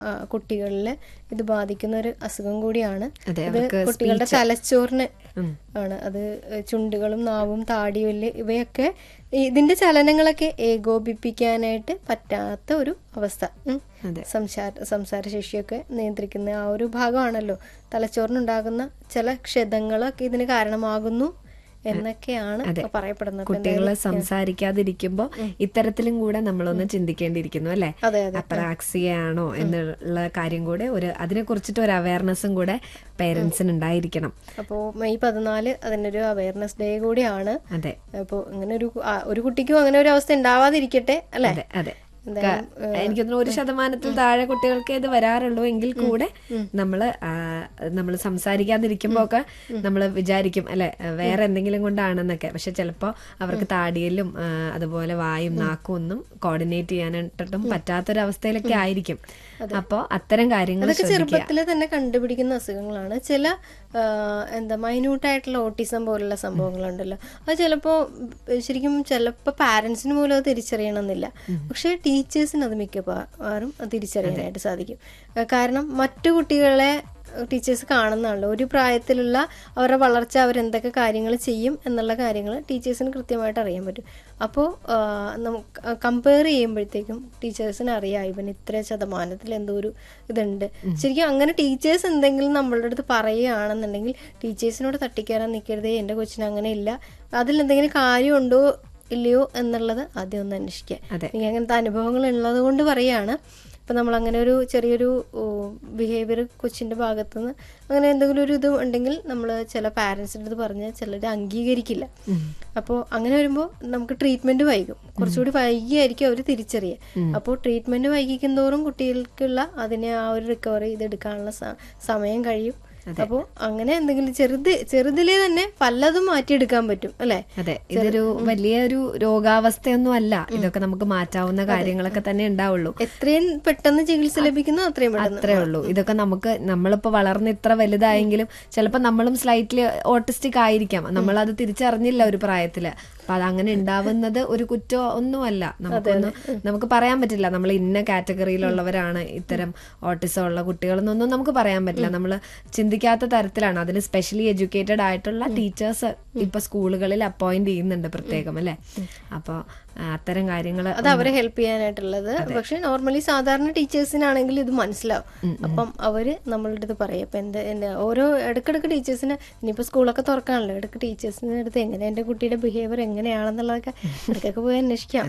കുട്ടികളിൽ ഇത് ബാധിക്കുന്ന ഒരു അസുഖം കൂടിയാണ് അതെ, ഇത് അവർക്ക് കുട്ടികളുടെ തലച്ചോറിന് ഉം. ആണ് അത് ചുണ്ടുകളും നാവും താടിവല്ല് ഇവയൊക്കെ ഇതിന്റെ ചലനങ്ങളൊക്കെ ഏകോപിപ്പിക്കാനായിട്ട് പറ്റാത്ത ഒരു അവസ്ഥ ഉം. അതെ. സംസാര സംസാരശേഷിയൊക്കെ നിയന്ത്രിക്കുന്ന ആ ഒരു ഭാഗമാണല്ലോ തലച്ചോറിനുണ്ടാകുന്ന ചില ക്ഷതങ്ങളൊക്കെ ഇതിന് കാരണമാകുന്നു എന്നൊക്കെയാണ് അതെ. പറയപ്പെടുന്നത് അപ്പൊ കുട്ടികളെ സംസാരിക്കാതിരിക്കുമ്പോ ഇത്തരത്തിലും കൂടെ നമ്മളൊന്ന് ചിന്തിക്കേണ്ടിയിരിക്കുന്നു അല്ലേ അതെ അതെ അപ്രാക്സിയ ആണോ എന്നുള്ള കാര്യം കൂടെ ഒരു അതിനെ കുറിച്ചിട്ട് ഒരു അവയർനെസ്സും കൂടെ പേരൻസിന് ഉണ്ടായിരിക്കണം അപ്പോൾ മെയ് പതിനാല് അതിനൊരു അവയർനെസ് ഡേ കൂടിയാണ് അതെ അപ്പോൾ ഇങ്ങനെ ഒരു ആ, ഒരു കുട്ടിക്കും അങ്ങനെ ഒരു അവസ്ഥ ഉണ്ടാവാതിരിക്കട്ടെ അല്ലേ അതെ അതെ എന്തായാലും, എനിക്ക് തോന്നുന്നു ഒരു ശതമാനത്തിൽ താഴെ കുട്ടികൾക്ക് ഇത് വരാറുള്ളൂ എങ്കിൽ കൂടെ നമ്മള് നമ്മൾ സംസാരിക്കാതിരിക്കുമ്പോ ഒക്കെ നമ്മൾ വിചാരിക്കും അല്ലെ വേറെ എന്തെങ്കിലും കൊണ്ടാണെന്നൊക്കെ പക്ഷെ ചിലപ്പോ അവർക്ക് താടിയിലും ആ, അതുപോലെ വായും നാക്കും ഒന്നും കോർഡിനേറ്റ് ചെയ്യാനായിട്ടും പറ്റാത്തൊരവസ്ഥയിലൊക്കെ ആയിരിക്കും അപ്പോ അത്തരം കാര്യങ്ങൾ അതൊക്കെ ചെറുപ്പത്തിൽ തന്നെ കണ്ടുപിടിക്കുന്ന അസുഖങ്ങളാണ് ചില ആ, എന്താ മൈന്യൂട്ടായിട്ടുള്ള ഓട്ടിസം പോലുള്ള സംഭവങ്ങളുണ്ടല്ലോ അത് ചിലപ്പോൾ ശരിക്കും ചിലപ്പോൾ പാരൻസിന് പോലും അത് തിരിച്ചറിയണമെന്നില്ല പക്ഷേ ടീച്ചേഴ്സിന് അത് മിക്കവാറും അത് തിരിച്ചറിയാനായിട്ട് സാധിക്കും ആ, കാരണം മറ്റു കുട്ടികളെ ടീച്ചേഴ്സ് കാണുന്നതാണല്ലോ ഒരു പ്രായത്തിലുള്ള അവരുടെ വളർച്ച അവരെന്തൊക്കെ കാര്യങ്ങൾ ചെയ്യും എന്നുള്ള കാര്യങ്ങൾ ടീച്ചേഴ്സിന് കൃത്യമായിട്ട് അറിയാൻ പറ്റും അപ്പോൾ നമുക്ക് കമ്പയർ ചെയ്യുമ്പോഴത്തേക്കും ടീച്ചേഴ്സിന് അറിയാം ഇവൻ ഇത്ര ശതമാനത്തിൽ എന്തോ ഒരു ഇതുണ്ട് ശരിക്കും അങ്ങനെ ടീച്ചേഴ്സ് എന്തെങ്കിലും നമ്മളുടെ അടുത്ത് പറയുകയാണെന്നുണ്ടെങ്കിൽ ടീച്ചേഴ്സിനോട് തട്ടിക്കയറാൻ നിൽക്കരുതേ എൻ്റെ കൊച്ചിന് അങ്ങനെ ഇല്ല അതിൽ എന്തെങ്കിലും കാര്യമുണ്ടോ ഇല്ലയോ എന്നുള്ളത് ആദ്യം ഒന്ന് അന്വേഷിക്കുക അതെ. എനിക്ക് അങ്ങനത്തെ അനുഭവങ്ങൾ ഉള്ളത് കൊണ്ട് പറയുകയാണ് ഇപ്പം നമ്മൾ അങ്ങനെ ഒരു ചെറിയൊരു ബിഹേവിയർ കൊച്ചിൻ്റെ ഭാഗത്തുനിന്ന് അങ്ങനെ എന്തെങ്കിലും ഒരു ഇത് ഉണ്ടെങ്കിൽ നമ്മൾ ചില പാരൻസിൻ്റെ അടുത്ത് പറഞ്ഞ് ചിലർ അംഗീകരിക്കില്ല അപ്പോൾ അങ്ങനെ വരുമ്പോൾ നമുക്ക് ട്രീറ്റ്മെൻറ്റ് വൈകും കുറച്ചുകൂടി വൈകിയായിരിക്കും അവർ തിരിച്ചറിയുക അപ്പോൾ ട്രീറ്റ്മെൻറ്റ് വൈകിക്കും തോറും കുട്ടികൾക്കുള്ള അതിനെ ആ ഒരു റിക്കവറി ഇതെടുക്കാനുള്ള സ- സമയം കഴിയും അപ്പോൾ അങ്ങനെ എന്തെങ്കിലും ചെറുത് ചെറുതിലേ തന്നെ പലതും മാറ്റിയെടുക്കാൻ പറ്റും അല്ലേ അതെ ഇതൊരു വലിയൊരു രോഗാവസ്ഥയൊന്നും അല്ല ഇതൊക്കെ നമുക്ക് മാറ്റാവുന്ന കാര്യങ്ങളൊക്കെ തന്നെ ഉണ്ടാവുള്ളൂ എത്രയും പെട്ടെന്ന് ചികിത്സ ലഭിക്കുന്നു അത്രയും പെട്ടെന്ന് അത്രേ ഉള്ളൂ ഇതൊക്കെ നമുക്ക് നമ്മളിപ്പോ വളർന്ന് ഇത്ര വലുതായെങ്കിലും ചിലപ്പോൾ നമ്മളും സ്ലൈറ്റ്ലി ഓട്ടിസ്റ്റിക് ആയിരിക്കാം നമ്മളത് തിരിച്ചറിഞ്ഞില്ല ഒരു പ്രായത്തില് അപ്പൊ അത് അങ്ങനെ ഉണ്ടാവുന്നത് ഒരു കുറ്റം ഒന്നുമല്ല നമുക്കൊന്ന് നമുക്ക് പറയാൻ പറ്റില്ല നമ്മൾ ഇന്ന കാറ്റഗറിയിലുള്ളവരാണ് ഇത്തരം ഓട്ടിസം ഉള്ള കുട്ടികളെന്നൊന്നും നമുക്ക് പറയാൻ പറ്റില്ല നമ്മൾ ചിന്തിക്കാത്ത തരത്തിലാണ് അതിന് സ്പെഷ്യലി എഡ്യൂക്കേറ്റഡ് ആയിട്ടുള്ള ടീച്ചേഴ്സ് ഇപ്പൊ സ്കൂളുകളിൽ അപ്പോയിന്റ് ചെയ്യുന്നുണ്ട് പ്രത്യേകം അല്ലെ അപ്പൊ ആ, അത്തരം കാര്യങ്ങൾ അത് അവരെ ഹെൽപ്പ് ചെയ്യാനായിട്ടുള്ളത് പക്ഷെ നോർമലി സാധാരണ ടീച്ചേഴ്സിനാണെങ്കിൽ ഇത് മനസ്സിലാവും അപ്പം അവര് നമ്മളുടെ അടുത്ത് പറയും അപ്പൊ എന്താ എന്താ ഓരോ ഇടക്കിടക്ക് ടീച്ചേഴ്സിന് ഇനിയിപ്പോ സ്കൂളൊക്കെ തുറക്കാണല്ലോ ഇടയ്ക്ക് ടീച്ചേഴ്സിന്റെ അടുത്ത് എങ്ങനെ എന്റെ കുട്ടിയുടെ ബിഹേവിയർ എങ്ങനെയാണെന്നുള്ളതൊക്കെ ഇടയ്ക്കൊക്കെ പോയി അന്വേഷിക്കാം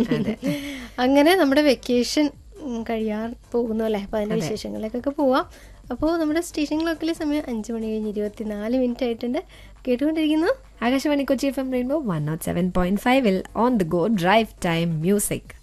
അങ്ങനെ നമ്മുടെ വെക്കേഷൻ കഴിയാൻ പോകുന്നു അല്ലേ അപ്പൊ അതിന്റെ വിശേഷങ്ങളിലേക്കൊക്കെ പോവാം അപ്പോൾ നമ്മുടെ സ്റ്റേഷൻ ക്ലോക്കിലെ സമയം അഞ്ചു മണി കഴിഞ്ഞ് ഇരുപത്തിനാല് മിനിറ്റ് ആയിട്ടുണ്ട് കേട്ടുകൊണ്ടിരിക്കുന്നു Akashvani Kochi F M rainbow one nought seven point ഫൈവിൽ on the go drive time music